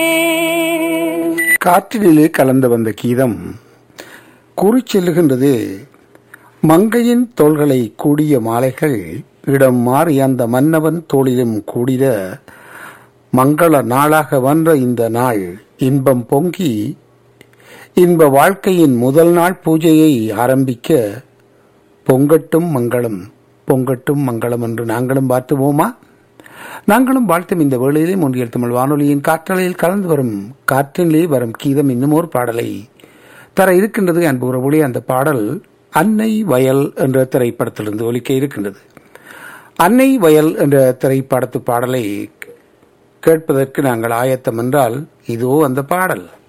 காற்றினிலே கலந்து வந்த கீதம் கூறிச் செல்லுகின்றது மங்கையின் தோள்களை கூடிய மாலைகள் இடம் மாறி அந்த மன்னவன் தோளிலும் கூடிட மங்கள நாளாக வந்த இந்த நாள் இன்பம் பொங்கி இன்ப வாழ்க்கையின் முதல் நாள் பூஜையை ஆரம்பிக்க பொங்கட்டும் மங்களம் பொங்கட்டும் மங்களம் என்று நாங்களும் வாழ்த்துவோமா நாங்களும் வாழ்த்தும் இந்த வேளையிலே முன்றியல் தமிழ் வானொலியின் காற்றலையில் கலந்து வரும் காற்றினிலே வரும் கீதம் இன்னும் ஒரு பாடலை தர இருக்கின்றது அன்பு உறவுகளே அந்த பாடல் அன்னை வயல் என்ற திரைப்படத்திலிருந்து ஒலிக்க இருக்கின்றது அன்னை வயல் என்ற திரைப்படத்து பாடலை கேட்பதற்கு நாங்கள் ஆயத்தம் என்றால் இதோ அந்த பாடல்